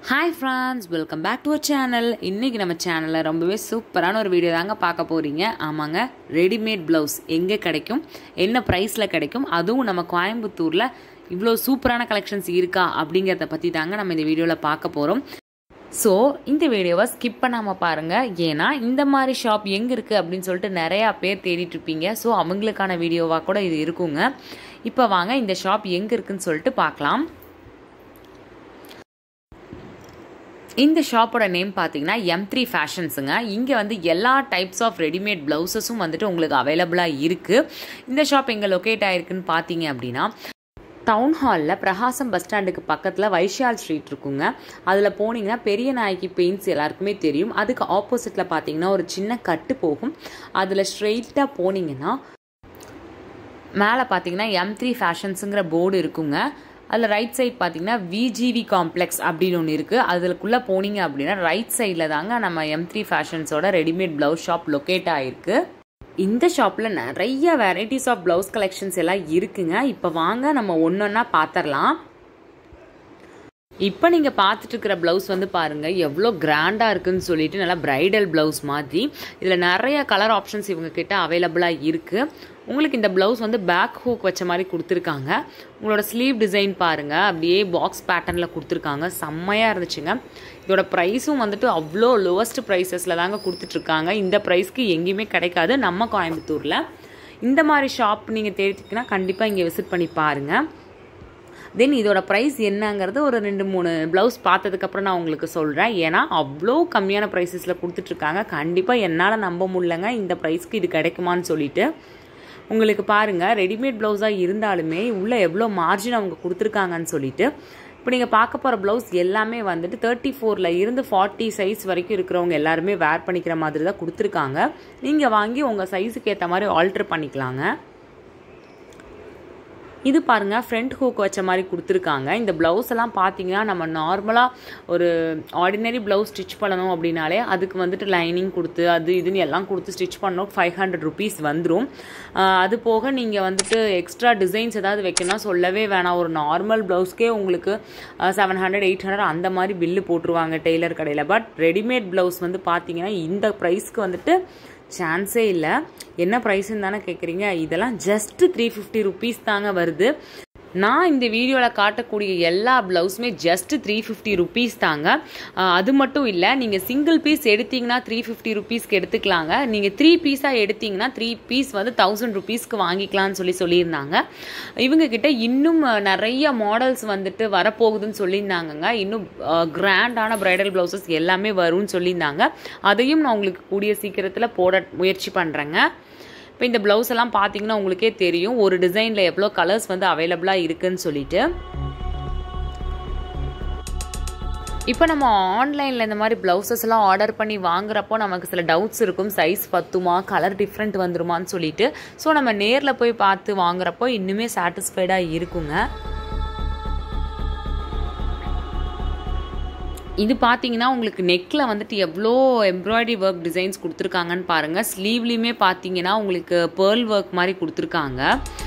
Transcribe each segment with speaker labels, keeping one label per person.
Speaker 1: hi friends welcome back to our channel இன்றைக்கி நம்ம சேனலில் ரொம்பவே சூப்பரான ஒரு வீடியோ தாங்க பார்க்க போகிறீங்க ஆமாங்க ரெடிமேட் ப்ளவுஸ் எங்கே கிடைக்கும் என்ன ப்ரைஸில் கிடைக்கும் அதுவும் நம்ம கோயம்புத்தூரில் இவ்வளோ சூப்பரான கலெக்ஷன்ஸ் இருக்கா அப்படிங்கிறத பற்றி தாங்க நம்ம இந்த வீடியோவில் பார்க்க போகிறோம் ஸோ இந்த வீடியோவை ஸ்கிப் பண்ணாமல் பாருங்கள் ஏன்னா இந்த மாதிரி ஷாப் எங்கே இருக்குது அப்படின்னு சொல்லிட்டு நிறையா பேர் தேடிட்டு இருப்பீங்க ஸோ அவங்களுக்கான வீடியோவாக கூட இது இருக்குங்க இப்போ வாங்க இந்த ஷாப் எங்கே இருக்குன்னு சொல்லிட்டு பார்க்கலாம் இந்த ஷாப்போட நேம் பார்த்தீங்கன்னா எம் த்ரீ ஃபேஷன்ஸுங்க இங்கே வந்து எல்லா டைப்ஸ் ஆஃப் ரெடிமேட் ப்ளவுசஸும் வந்துட்டு உங்களுக்கு அவைலபிளாக இருக்குது இந்த ஷாப் எங்கே லொக்கேட் ஆகிருக்குன்னு பார்த்தீங்க அப்படின்னா டவுன் ஹாலில் பிரகாசம் பஸ் ஸ்டாண்டுக்கு பக்கத்தில் வைஷால் ஸ்ட்ரீட் இருக்குங்க அதில் போனீங்கன்னா பெரிய நாய்க்கு பெயிண்ட்ஸ் எல்லாருக்குமே தெரியும் அதுக்கு ஆப்போசிட்டில் பார்த்தீங்கன்னா ஒரு சின்ன கட்டு போகும் அதில் ஸ்ட்ரெயிட்டாக போனீங்கன்னா மேலே பார்த்தீங்கன்னா எம் த்ரீ ஃபேஷன்ஸுங்கிற போர்டு இருக்குங்க அதில் ரைட் சைட் பார்த்தீங்கன்னா விஜிவி காம்ப்ளெக்ஸ் அப்படின்னு ஒன்று இருக்குது அதுக்குள்ளே போனீங்க அப்படின்னா ரைட் சைடில் தாங்க நம்ம எம் த்ரீ ஃபேஷன்ஸோட ரெடிமேட் ப்ளவுஸ் ஷாப் லொக்கேட் ஆகிருக்கு இந்த ஷாப்பில் நிறைய வெரைட்டிஸ் ஆஃப் ப்ளவுஸ் கலெக்ஷன்ஸ் எல்லாம் இருக்குங்க இப்போ வாங்க நம்ம ஒன்று ஒன்றா பார்த்துடலாம் இப்போ நீங்கள் பார்த்துட்டு இருக்கிற ப்ளவுஸ் வந்து பாருங்கள் எவ்வளோ கிராண்டாக இருக்குன்னு சொல்லிட்டு நல்லா ப்ரைடல் ப்ளவுஸ் மாதிரி இதில் நிறைய கலர் ஆப்ஷன்ஸ் இவங்க கிட்ட அவைலபிளாக இருக்குது உங்களுக்கு இந்த ப்ளவுஸ் வந்து பேக் ஹூக் வச்ச மாதிரி கொடுத்துருக்காங்க உங்களோட ஸ்லீவ் டிசைன் பாருங்கள் அப்படியே பாக்ஸ் பேட்டர்னில் கொடுத்துருக்காங்க செம்மையாக இருந்துச்சுங்க இதோட ப்ரைஸும் வந்துட்டு அவ்வளோ லோவஸ்ட் ப்ரைஸஸில் தாங்க கொடுத்துட்ருக்காங்க இந்த ப்ரைஸ்க்கு எங்கேயுமே கிடைக்காது நம்ம கோயம்புத்தூரில் இந்த மாதிரி ஷாப் நீங்கள் தேடிட்டிங்கன்னா கண்டிப்பாக இங்கே விசிட் பண்ணி பாருங்கள் தென் இதோட ப்ரைஸ் என்னங்கிறது ஒரு ரெண்டு மூணு ப்ளவுஸ் பார்த்ததுக்கப்புறம் நான் உங்களுக்கு சொல்கிறேன் ஏன்னா அவ்வளோ கம்மியான ப்ரைஸஸில் கொடுத்துட்ருக்காங்க கண்டிப்பாக என்னால் நம்ப முடியலங்க இந்த ப்ரைஸ்க்கு இது கிடைக்குமான்னு சொல்லிட்டு உங்களுக்கு பாருங்கள் ரெடிமேட் ப்ளவுஸாக இருந்தாலுமே உள்ளே எவ்வளோ மார்ஜின் அவங்க கொடுத்துருக்காங்கன்னு சொல்லிட்டு இப்போ நீங்கள் பார்க்க போகிற ப்ளவுஸ் எல்லாமே வந்துட்டு தேர்ட்டி ஃபோரில் இருந்து ஃபார்ட்டி சைஸ் வரைக்கும் இருக்கிறவங்க எல்லாருமே வேர் பண்ணிக்கிற மாதிரி தான் கொடுத்துருக்காங்க நீங்கள் வாங்கி உங்கள் சைஸுக்கு ஏற்ற மாதிரி ஆல்ட்ரு பண்ணிக்கலாங்க இது பாருங்கள் ஃப்ரண்ட் ஹூக் வச்ச மாதிரி கொடுத்துருக்காங்க இந்த ப்ளவுஸ் எல்லாம் பார்த்தீங்கன்னா நம்ம நார்மலாக ஒரு ஆர்டினரி ப்ளவுஸ் ஸ்டிச் பண்ணணும் அப்படின்னாலே அதுக்கு வந்துட்டு லைனிங் கொடுத்து அது இதுன்னு எல்லாம் கொடுத்து ஸ்டிச் பண்ணோம் ஃபைவ் ஹண்ட்ரட் ருபீஸ் வந்துடும் அது போக நீங்கள் வந்துட்டு எக்ஸ்ட்ரா டிசைன்ஸ் ஏதாவது வைக்கணும்னா சொல்லவே வேணாம் ஒரு நார்மல் ப்ளவுஸ்க்கே உங்களுக்கு செவன் ஹண்ட்ரட் எயிட் ஹண்ட்ரட் அந்த மாதிரி பில்லு போட்டுருவாங்க டெய்லர் கடையில் பட் ரெடிமேட் ப்ளவுஸ் வந்து பார்த்தீங்கன்னா இந்த ப்ரைஸ்க்கு வந்துட்டு சான்ஸே இல்லை என்ன ப்ரைஸுன்னு தானே கேட்குறீங்க இதெல்லாம் ஜஸ்ட் த்ரீ ஃபிஃப்டி ருபீஸ் தாங்க வருது நான் இந்த வீடியோவில் காட்டக்கூடிய எல்லா ப்ளவுஸுமே ஜஸ்ட் த்ரீ ஃபிஃப்டி ருபீஸ் தாங்க அது மட்டும் இல்லை நீங்கள் சிங்கிள் பீஸ் எடுத்தீங்கன்னா த்ரீ ஃபிஃப்டி ருபீஸ்க்கு எடுத்துக்கலாங்க நீங்கள் த்ரீ பீஸாக எடுத்தீங்கன்னா த்ரீ பீஸ் வந்து தௌசண்ட் ருபீஸ்க்கு வாங்கிக்கலாம்னு சொல்லி சொல்லியிருந்தாங்க இவங்க கிட்ட இன்னும் நிறைய மாடல்ஸ் வந்துட்டு வரப்போகுதுன்னு சொல்லியிருந்தாங்கங்க இன்னும் கிராண்டான ப்ரைடல் ப்ளவுசஸ் எல்லாமே வரும்னு சொல்லியிருந்தாங்க அதையும் நான் உங்களுக்கு கூடிய சீக்கிரத்தில் போட முயற்சி பண்ணுறேங்க இப்போ இந்த ப்ளவுஸ் எல்லாம் பார்த்தீங்கன்னா உங்களுக்கே தெரியும் ஒரு டிசைனில் எவ்வளோ கலர்ஸ் வந்து அவைலபிளாக இருக்குன்னு சொல்லிட்டு இப்போ நம்ம ஆன்லைனில் இந்த மாதிரி ப்ளவுசஸ் எல்லாம் ஆர்டர் பண்ணி வாங்குறப்போ நமக்கு சில டவுட்ஸ் இருக்கும் சைஸ் பத்துமா கலர் டிஃப்ரெண்ட் வந்துருமான்னு சொல்லிட்டு ஸோ நம்ம நேரில் போய் பார்த்து வாங்குறப்போ இன்னுமே சாட்டிஸ்ஃபைடாக இருக்குங்க இது பார்த்தீங்கன்னா உங்களுக்கு நெக்கில் வந்துட்டு எவ்வளோ எம்ப்ராய்டரி ஒர்க் டிசைன்ஸ் கொடுத்துருக்காங்கன்னு பாருங்கள் ஸ்லீவ்லேயுமே பார்த்தீங்கன்னா உங்களுக்கு பேர்ல் ஒர்க் மாதிரி கொடுத்துருக்காங்க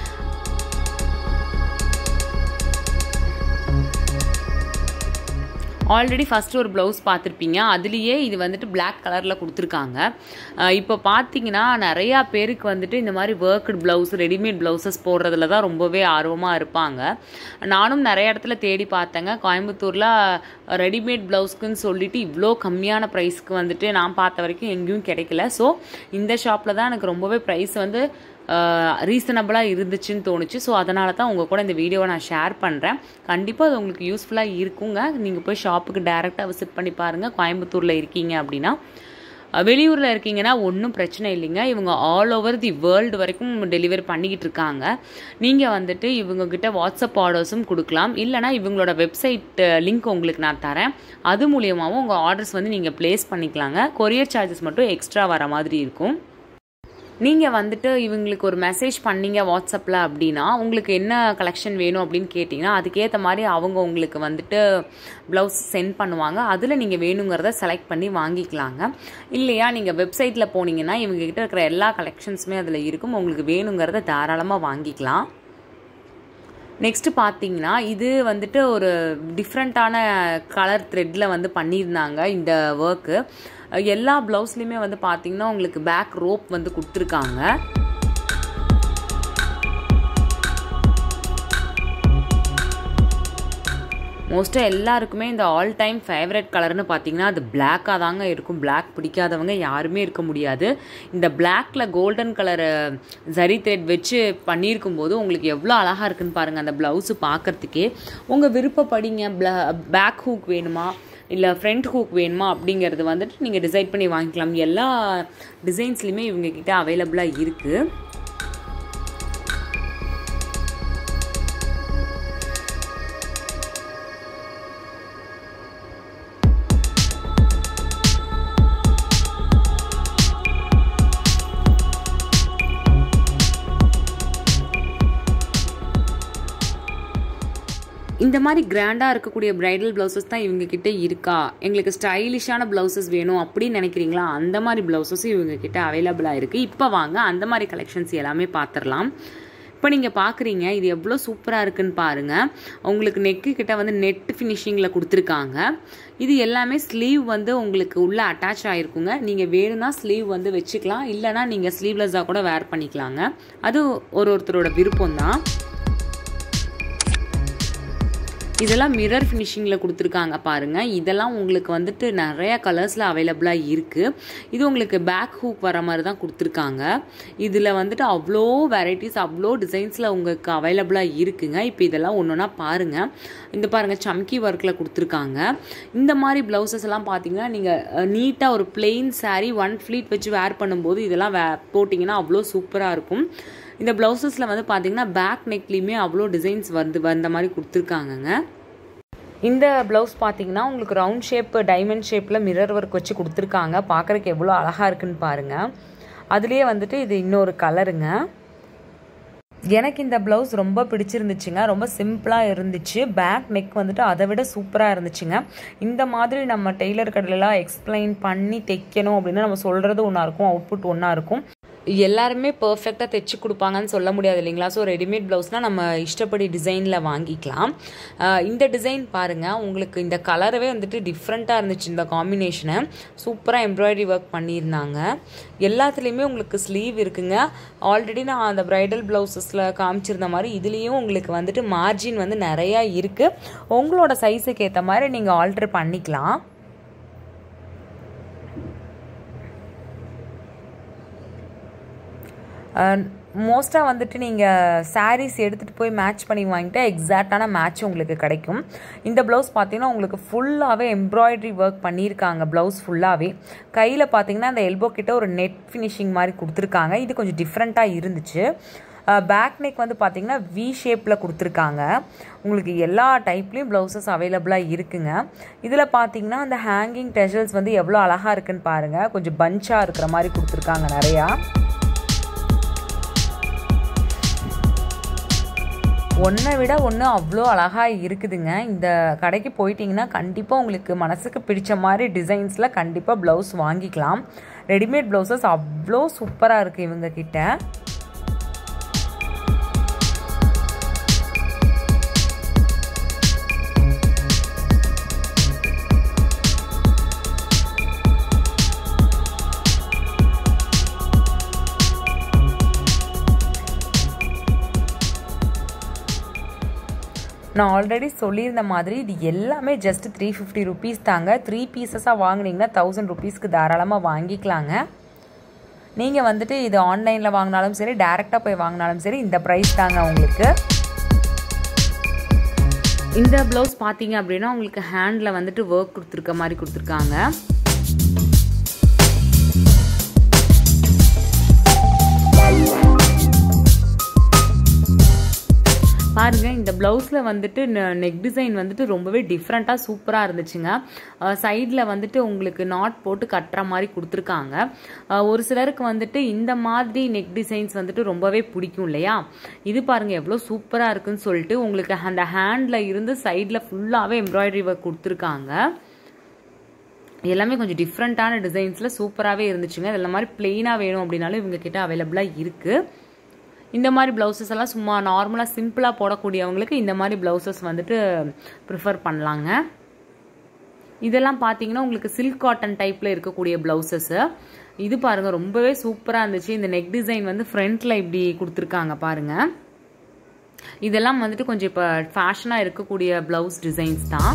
Speaker 1: ஆல்ரெடி ஃபஸ்ட்டு ஒரு ப்ளவுஸ் பார்த்துருப்பீங்க அதுலேயே இது வந்துட்டு பிளாக் கலரில் கொடுத்துருக்காங்க இப்போ பார்த்தீங்கன்னா நிறையா பேருக்கு வந்துட்டு இந்த மாதிரி ஒர்க்டு ப்ளவுஸ் ரெடிமேட் ப்ளவுசஸ் போடுறதுல தான் ரொம்பவே ஆர்வமாக இருப்பாங்க நானும் நிறைய இடத்துல தேடி பார்த்தேங்க கோயம்புத்தூரில் ரெடிமேட் ப்ளவுஸ்க்குன்னு சொல்லிட்டு இவ்வளோ கம்மியான ப்ரைஸ்க்கு வந்துட்டு நான் பார்த்த வரைக்கும் எங்கேயும் கிடைக்கல ஸோ இந்த ஷாப்பில் தான் எனக்கு ரொம்பவே ப்ரைஸ் வந்து ரீசனபிளாக இருந்துச்சுன்னு தோணுச்சு ஸோ அதனால தான் உங்கள் கூட இந்த வீடியோவை நான் ஷேர் பண்ணுறேன் கண்டிப்பாக அது உங்களுக்கு யூஸ்ஃபுல்லாக இருக்குங்க நீங்கள் போய் ஷாப்புக்கு டேரெக்டாக விசிட் பண்ணி பாருங்கள் கோயம்புத்தூரில் இருக்கீங்க அப்படின்னா வெளியூரில் இருக்கீங்கன்னா ஒன்றும் பிரச்சனை இல்லைங்க இவங்க ஆல் ஓவர் தி வேர்ல்டு வரைக்கும் டெலிவரி பண்ணிக்கிட்டு இருக்காங்க நீங்கள் வந்துட்டு இவங்கக்கிட்ட வாட்ஸ்அப் ஆர்டர்ஸும் கொடுக்கலாம் இல்லைனா இவங்களோட வெப்சைட் லிங்க் உங்களுக்கு நான் தரேன் அது மூலியமாகவும் உங்கள் ஆர்டர்ஸ் வந்து நீங்கள் ப்ளேஸ் பண்ணிக்கலாங்க கொரியர் சார்ஜஸ் மட்டும் எக்ஸ்ட்ரா வர மாதிரி இருக்கும் நீங்கள் வந்துட்டு இவங்களுக்கு ஒரு மெசேஜ் பண்ணீங்க வாட்ஸ்அப்பில் அப்படின்னா உங்களுக்கு என்ன கலெக்ஷன் வேணும் அப்படின்னு கேட்டிங்கன்னா அதுக்கேற்ற மாதிரி அவங்க உங்களுக்கு வந்துட்டு ப்ளவுஸ் சென்ட் பண்ணுவாங்க அதில் நீங்கள் வேணுங்கிறத செலக்ட் பண்ணி வாங்கிக்கலாங்க இல்லையா நீங்கள் வெப்சைட்டில் போனீங்கன்னா இவங்ககிட்ட இருக்கிற எல்லா கலெக்ஷன்ஸுமே அதில் இருக்கும் உங்களுக்கு வேணுங்கிறத தாராளமாக வாங்கிக்கலாம் நெக்ஸ்ட்டு பார்த்தீங்கன்னா இது வந்துட்டு ஒரு டிஃப்ரெண்ட்டான கலர் த்ரெட்டில் வந்து பண்ணியிருந்தாங்க இந்த ஒர்க்கு எல்லா ப்ளவுஸ்லையுமே வந்து பார்த்தீங்கன்னா உங்களுக்கு பேக் ரோப் வந்து கொடுத்துருக்காங்க மோஸ்ட்டாக எல்லாருக்குமே இந்த ஆல் டைம் ஃபேவரட் கலர்னு பார்த்தீங்கன்னா அது பிளாக்காக தாங்க இருக்கும் பிளாக் பிடிக்காதவங்க யாருமே இருக்க முடியாது இந்த பிளாக்ல கோல்டன் கலர் ஜரி த்ரெட் வச்சு பண்ணியிருக்கும் போது உங்களுக்கு எவ்வளோ அழகாக இருக்குன்னு பாருங்கள் அந்த ப்ளவுஸு பார்க்குறதுக்கே உங்கள் விருப்பப்படிங்க பேக் ஹூக் வேணுமா இல்லை ஃப்ரண்ட் ஹூக் வேணுமா அப்படிங்கிறது வந்துட்டு நீங்கள் டிசைட் பண்ணி வாங்கிக்கலாம் எல்லா டிசைன்ஸ்லையுமே இவங்கக்கிட்ட அவைலபிளாக இருக்குது இந்த மாதிரி கிராண்டாக இருக்கக்கூடிய பிரைடல் ப்ளவுசஸ் தான் இவங்க கிட்ட இருக்கா எங்களுக்கு ஸ்டைலிஷான ப்ளவுசஸ் வேணும் அப்படின்னு நினைக்கிறீங்களா அந்த மாதிரி ப்ளவுசஸும் இவங்க கிட்ட அவைலபிளாக இருக்குது இப்போ வாங்க அந்த மாதிரி கலெக்ஷன்ஸ் எல்லாமே பார்த்துடலாம் இப்போ நீங்கள் பார்க்குறீங்க இது எவ்வளோ சூப்பராக இருக்குன்னு பாருங்கள் உங்களுக்கு நெக்கு கிட்ட வந்து நெட் ஃபினிஷிங்கில் கொடுத்துருக்காங்க இது எல்லாமே ஸ்லீவ் வந்து உங்களுக்கு உள்ளே அட்டாச் ஆகிருக்குங்க நீங்கள் வேணும்னா ஸ்லீவ் வந்து வச்சுக்கலாம் இல்லைனா நீங்கள் ஸ்லீவ்லெஸ்ஸாக கூட வேர் பண்ணிக்கலாங்க அது ஒரு ஒருத்தரோட விருப்பம் தான் இதெல்லாம் மிரர் ஃபினிஷிங்கில் கொடுத்துருக்காங்க பாருங்கள் இதெல்லாம் உங்களுக்கு வந்துட்டு நிறைய கலர்ஸில் அவைலபிளாக இருக்குது இது உங்களுக்கு பேக் ஹூக் வர மாதிரி தான் கொடுத்துருக்காங்க இதில் வந்துட்டு அவ்வளோ வெரைட்டிஸ் அவ்வளோ டிசைன்ஸில் உங்களுக்கு அவைலபிளாக இருக்குங்க இப்போ இதெல்லாம் ஒன்று ஒன்றா பாருங்கள் இந்த பாருங்கள் சம்கி ஒர்க்கில் கொடுத்துருக்காங்க இந்த மாதிரி ப்ளவுசஸ் எல்லாம் பார்த்தீங்கன்னா நீங்கள் நீட்டாக ஒரு பிளெயின் சாரீ ஒன் ஃப்ளீட் வச்சு வேர் பண்ணும்போது இதெல்லாம் வே போட்டிங்கன்னா அவ்வளோ சூப்பராக இருக்கும் இந்த ப்ளவுசஸில் வந்து பார்த்தீங்கன்னா பேக் நெக்லேயுமே அவ்வளோ டிசைன்ஸ் வந்து வந்த மாதிரி கொடுத்துருக்காங்கங்க இந்த ப்ளவுஸ் பார்த்தீங்கன்னா உங்களுக்கு ரவுண்ட் ஷேப் டைமண்ட் ஷேப்பில் மிரர் ஒர்க் வச்சு கொடுத்துருக்காங்க பார்க்குறக்கு எவ்வளோ அழகாக இருக்குன்னு பாருங்கள் அதுலேயே வந்துட்டு இது இன்னொரு கலருங்க எனக்கு இந்த ப்ளவுஸ் ரொம்ப பிடிச்சிருந்துச்சுங்க ரொம்ப சிம்பிளாக இருந்துச்சு பேக் நெக் வந்துட்டு அதை விட சூப்பராக இருந்துச்சுங்க இந்த மாதிரி நம்ம டெய்லர் கடையிலலாம் எக்ஸ்பிளைன் பண்ணி தைக்கணும் அப்படின்னு நம்ம சொல்கிறது ஒன்றா இருக்கும் அவுட்புட் ஒன்றா இருக்கும் எல்லாருமே பர்ஃபெக்டாக தைச்சி கொடுப்பாங்கன்னு சொல்ல முடியாது இல்லைங்களா ஸோ ரெடிமேட் ப்ளவுஸ்னால் நம்ம இஷ்டப்படி டிசைனில் வாங்கிக்கலாம் இந்த டிசைன் பாருங்கள் உங்களுக்கு இந்த கலரவே வந்துட்டு டிஃப்ரெண்ட்டாக இருந்துச்சு இந்த காம்பினேஷனை சூப்பராக எம்ப்ராய்டரி ஒர்க் பண்ணியிருந்தாங்க எல்லாத்துலேயுமே உங்களுக்கு ஸ்லீவ் இருக்குங்க ஆல்ரெடி நான் அந்த ப்ரைடல் ப்ளவுசஸில் காமிச்சிருந்த மாதிரி இதுலேயும் உங்களுக்கு வந்துட்டு மார்ஜின் வந்து நிறையா இருக்குது உங்களோட சைஸுக்கு ஏற்ற மாதிரி நீங்கள் ஆல்ட்ரு பண்ணிக்கலாம் மோஸ்ட்டாக வந்துட்டு நீங்கள் சாரீஸ் எடுத்துகிட்டு போய் மேட்ச் பண்ணி வாங்கிட்டா எக்ஸாக்டான மேட்ச் உங்களுக்கு கிடைக்கும் இந்த ப்ளவுஸ் பார்த்தீங்கன்னா உங்களுக்கு ஃபுல்லாகவே எம்ப்ராய்டரி ஒர்க் பண்ணியிருக்காங்க ப்ளவுஸ் ஃபுல்லாகவே கையில் பார்த்தீங்கன்னா அந்த எல்போ கிட்ட ஒரு நெட் ஃபினிஷிங் மாதிரி கொடுத்துருக்காங்க இது கொஞ்சம் டிஃப்ரெண்ட்டாக இருந்துச்சு பேக் நெக் வந்து பார்த்தீங்கன்னா வி ஷேப்பில் கொடுத்துருக்காங்க உங்களுக்கு எல்லா டைப்லேயும் ப்ளவுசஸ் அவைலபிளாக இருக்குங்க இதில் பார்த்தீங்கன்னா அந்த ஹேங்கிங் டெஷல்ஸ் வந்து எவ்வளோ அழகாக இருக்குன்னு பாருங்கள் கொஞ்சம் பஞ்சாக இருக்கிற மாதிரி கொடுத்துருக்காங்க நிறையா ஒன்றை விட ஒன்று அவ்வளோ அழகாக இருக்குதுங்க இந்த கடைக்கு போயிட்டீங்கன்னா கண்டிப்பாக உங்களுக்கு மனசுக்கு பிடிச்ச மாதிரி டிசைன்ஸில் கண்டிப்பாக ப்ளவுஸ் வாங்கிக்கலாம் ரெடிமேட் ப்ளவுசஸ் அவ்வளோ சூப்பராக இருக்குது இவங்க கிட்ட நான் ஆல்ரெடி சொல்லியிருந்த மாதிரி இது எல்லாமே ஜஸ்ட் த்ரீ ஃபிஃப்டி ருபீஸ் தாங்க த்ரீ பீசஸாக வாங்கினீங்கன்னா தௌசண்ட் ருபீஸ்க்கு தாராளமாக வாங்கிக்கலாங்க நீங்கள் வந்துட்டு இது ஆன்லைனில் வாங்கினாலும் சரி டேரெக்டாக போய் வாங்கினாலும் சரி இந்த ப்ரைஸ் தாங்க உங்களுக்கு இந்த ப்ளவுஸ் பார்த்தீங்க அப்படின்னா உங்களுக்கு ஹேண்டில் வந்துட்டு ஒர்க் கொடுத்துருக்க மாதிரி கொடுத்துருக்காங்க பாருங்க இந்த ப்ளவுஸில் வந்துட்டு நெக் டிசைன் வந்துட்டு ரொம்பவே டிஃப்ரெண்ட்டாக சூப்பராக இருந்துச்சுங்க சைடில் வந்துட்டு உங்களுக்கு நாட் போட்டு கட்டுற மாதிரி கொடுத்துருக்காங்க ஒரு சிலருக்கு வந்துட்டு இந்த மாதிரி நெக் டிசைன்ஸ் வந்துட்டு ரொம்பவே பிடிக்கும் இல்லையா இது பாருங்கள் எவ்வளோ சூப்பராக இருக்குன்னு சொல்லிட்டு உங்களுக்கு அந்த ஹேண்டில் இருந்து சைடில் ஃபுல்லாகவே எம்ப்ராய்டரி ஒர்க் கொடுத்துருக்காங்க எல்லாமே கொஞ்சம் டிஃப்ரெண்ட்டான டிசைன்ஸில் சூப்பராகவே இருந்துச்சுங்க இந்த மாதிரி பிளெயினாக வேணும் அப்படின்னாலும் இவங்க கிட்ட அவைலபிளாக இருக்குது இந்த மாதிரி ப்ளவுசஸ் எல்லாம் சும்மா நார்மலாக சிம்பிளாக போடக்கூடியவங்களுக்கு இந்த மாதிரி ப்ளவுசஸ் வந்துட்டு ப்ரிஃபர் பண்ணலாங்க இதெல்லாம் பார்த்தீங்கன்னா உங்களுக்கு சில்க் காட்டன் டைப்பில் இருக்கக்கூடிய ப்ளவுசஸ்ஸு இது பாருங்கள் ரொம்பவே சூப்பராக இருந்துச்சு இந்த நெக் டிசைன் வந்து ஃப்ரண்ட்டில் இப்படி கொடுத்துருக்காங்க பாருங்கள் இதெல்லாம் வந்துட்டு கொஞ்சம் இப்போ ஃபேஷனாக இருக்கக்கூடிய ப்ளவுஸ் டிசைன்ஸ் தான்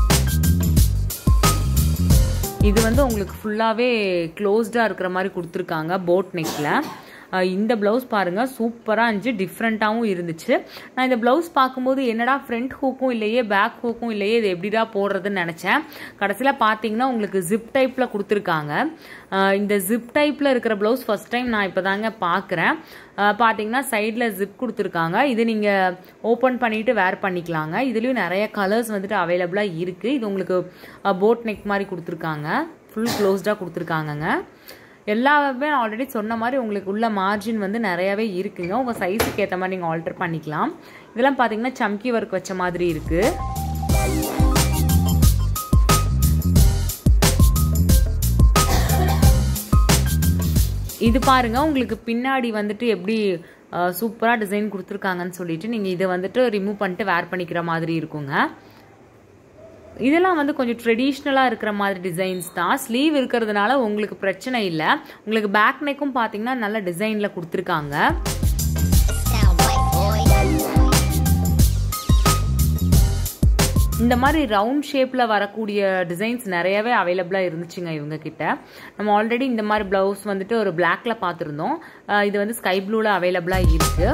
Speaker 1: இது வந்து உங்களுக்கு ஃபுல்லாகவே க்ளோஸ்டாக இருக்கிற மாதிரி கொடுத்துருக்காங்க போட் நெக்கில் இந்த ப்ளவுஸ் பாருங்கள் சூப்பராக இருந்துச்சு டிஃப்ரெண்ட்டாகவும் இருந்துச்சு நான் இந்த ப்ளவுஸ் பார்க்கும்போது என்னடா ஃப்ரண்ட் ஹூக்கும் இல்லையே பேக் ஹூக்கும் இல்லையே இது எப்படிடா போடுறதுன்னு நினச்சேன் கடைசியில் பார்த்தீங்கன்னா உங்களுக்கு ஜிப் டைப்பில் கொடுத்துருக்காங்க இந்த ஜிப் டைப்பில் இருக்கிற ப்ளவுஸ் ஃபஸ்ட் டைம் நான் இப்போ தாங்க பார்க்குறேன் பார்த்தீங்கன்னா சைடில் ஜிப் கொடுத்துருக்காங்க இது நீங்கள் ஓப்பன் பண்ணிவிட்டு வேர் பண்ணிக்கலாங்க இதுலேயும் நிறைய கலர்ஸ் வந்துட்டு அவைலபிளாக இருக்குது இது உங்களுக்கு போட் நெக் மாதிரி கொடுத்துருக்காங்க ஃபுல் க்ளோஸ்டாக கொடுத்துருக்காங்கங்க எல்லாமே ஆல்ரெடி சொன்ன மாதிரி உங்களுக்கு உள்ள மார்ஜின் வந்து நிறையாவே இருக்குங்க உங்கள் சைஸுக்கு ஏற்ற மாதிரி நீங்கள் ஆல்டர் பண்ணிக்கலாம் இதெல்லாம் பார்த்தீங்கன்னா சம்கி ஒர்க் வச்ச மாதிரி இருக்குது இது பாருங்க உங்களுக்கு பின்னாடி வந்துட்டு எப்படி சூப்பராக டிசைன் கொடுத்துருக்காங்கன்னு சொல்லிட்டு நீங்கள் இதை வந்துட்டு ரிமூவ் பண்ணிட்டு வேர் பண்ணிக்கிற மாதிரி இருக்குங்க இதெல்லாம் வந்து கொஞ்சம் ட்ரெடிஷ்னலாக இருக்கிற மாதிரி டிசைன்ஸ் தான் ஸ்லீவ் இருக்கிறதுனால உங்களுக்கு பிரச்சனை இல்லை உங்களுக்கு பேக் நெக்கும் பார்த்தீங்கன்னா நல்ல டிசைனில் கொடுத்துருக்காங்க இந்த மாதிரி ரவுண்ட் ஷேப்பில் வரக்கூடிய டிசைன்ஸ் நிறையவே அவைலபிளாக இருந்துச்சுங்க இவங்க கிட்ட நம்ம ஆல்ரெடி இந்த மாதிரி ப்ளவுஸ் வந்துட்டு ஒரு பிளாக்ல பார்த்துருந்தோம் இது வந்து ஸ்கை ப்ளூவில் அவைலபிளாக இருக்குது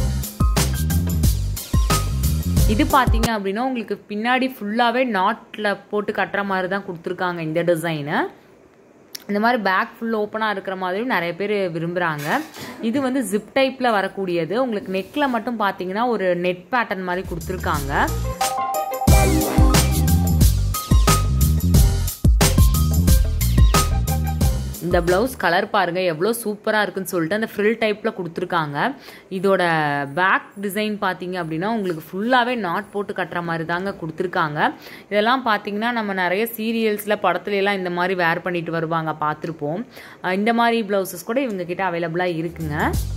Speaker 1: இது பார்த்தீங்க அப்படின்னா உங்களுக்கு பின்னாடி ஃபுல்லாகவே நாட்டில் போட்டு கட்டுற மாதிரி தான் கொடுத்துருக்காங்க இந்த டிசைனு இந்த மாதிரி பேக் ஃபுல் ஓப்பனாக இருக்கிற மாதிரியும் நிறைய பேர் விரும்புகிறாங்க இது வந்து ஜிப் டைப்பில் வரக்கூடியது உங்களுக்கு நெக்கில் மட்டும் பார்த்தீங்கன்னா ஒரு நெட் பேட்டர்ன் மாதிரி கொடுத்துருக்காங்க இந்த ப்ளவுஸ் கலர் பாருங்க எவ்வளோ சூப்பராக இருக்குன்னு சொல்லிட்டு அந்த ஃப்ரில் டைப்பில் கொடுத்துருக்காங்க இதோட பேக் டிசைன் பார்த்தீங்க அப்படின்னா உங்களுக்கு ஃபுல்லாகவே நாட் போட்டு கட்டுற மாதிரி தாங்க கொடுத்துருக்காங்க இதெல்லாம் பார்த்தீங்கன்னா நம்ம நிறைய சீரியல்ஸில் படத்துல எல்லாம் இந்த மாதிரி வேர் பண்ணிட்டு வருவாங்க பார்த்துருப்போம் இந்த மாதிரி ப்ளவுசஸ் கூட இவங்க கிட்ட அவைலபிளாக இருக்குங்க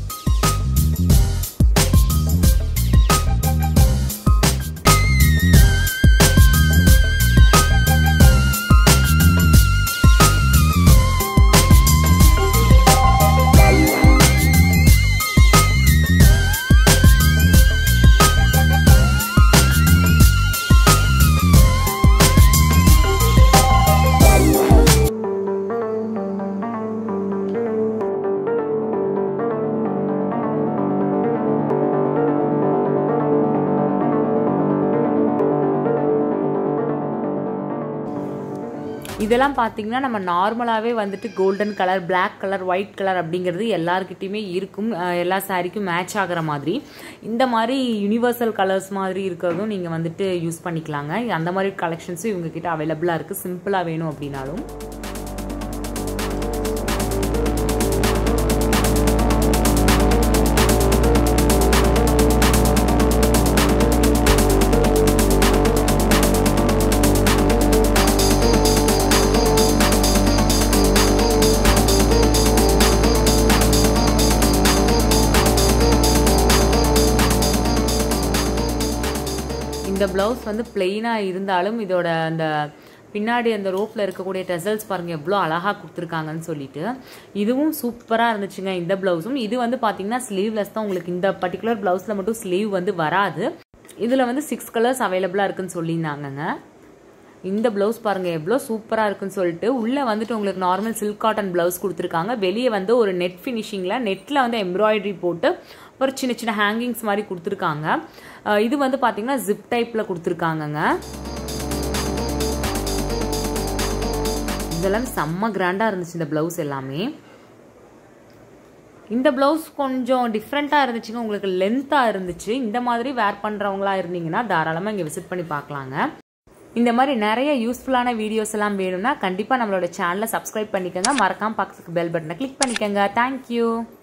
Speaker 1: இதெல்லாம் பார்த்தீங்கன்னா நம்ம நார்மலாகவே வந்துட்டு golden colour black colour white colour அப்படிங்கிறது எல்லாருக்கிட்டையுமே இருக்கும் எல்லா சாரிக்கும் மேட்ச் ஆகிற மாதிரி இந்த மாதிரி யூனிவர்சல் கலர்ஸ் மாதிரி இருக்கிறதும் நீங்கள் வந்துட்டு யூஸ் பண்ணிக்கலாங்க அந்த மாதிரி கலெக்ஷன்ஸும் இவங்ககிட்ட அவைலபிளாக இருக்குது சிம்பிளாக வேணும் அப்படின்னாலும் இந்த ப்ளவுஸ் வந்து பிளெயினாக இருந்தாலும் இதோட அந்த பின்னாடி அந்த ரோப்பில் இருக்கக்கூடிய டெசல்ஸ் பாருங்கள் எவ்வளோ அழகாக கொடுத்துருக்காங்கன்னு சொல்லிட்டு இதுவும் சூப்பராக இருந்துச்சுங்க இந்த ப்ளவுஸும் இது வந்து பார்த்தீங்கன்னா ஸ்லீவ்லெஸ் தான் உங்களுக்கு இந்த பர்டிகுலர் ப்ளவுஸில் மட்டும் ஸ்லீவ் வந்து வராது இதில் வந்து சிக்ஸ் கலர்ஸ் அவைலபிளாக இருக்குன்னு சொல்லியிருந்தாங்கங்க இந்த ப்ளவுஸ் பாருங்கள் எவ்வளோ சூப்பராக இருக்குன்னு சொல்லிட்டு உள்ளே வந்துட்டு உங்களுக்கு நார்மல் சில்க் காட்டன் ப்ளவுஸ் கொடுத்துருக்காங்க வெளியே வந்து ஒரு நெட் ஃபினிஷிங்கில் நெட்டில் வந்து எம்ப்ராய்டரி போட்டு ஒரு சின்ன சின்ன ஹேங்கிங்ஸ் மாதிரி கொடுத்துருக்காங்க இது வந்து பார்த்தீங்கன்னா ஜிப் டைப்பில் கொடுத்துருக்காங்கங்க இதெல்லாம் செம்ம கிராண்டாக இருந்துச்சு இந்த ப்ளவுஸ் எல்லாமே இந்த ப்ளவுஸ் கொஞ்சம் டிஃப்ரெண்ட்டாக இருந்துச்சுங்க உங்களுக்கு லென்த்தாக இருந்துச்சு இந்த மாதிரி வேர் பண்ணுறவங்களா இருந்தீங்கன்னா தாராளமாக இங்கே விசிட் பண்ணி பார்க்கலாங்க இந்த மாதிரி நிறைய யூஸ்ஃபுல்லான வீடியோஸ் எல்லாம் வேணும்னா கண்டிப்பாக நம்மளோட சேனலை சப்ஸ்கிரைப் பண்ணிக்கோங்க மறக்காம பக்கத்துக்கு பெல் பட்டனை கிளிக் பண்ணிக்கோங்க தேங்க்யூ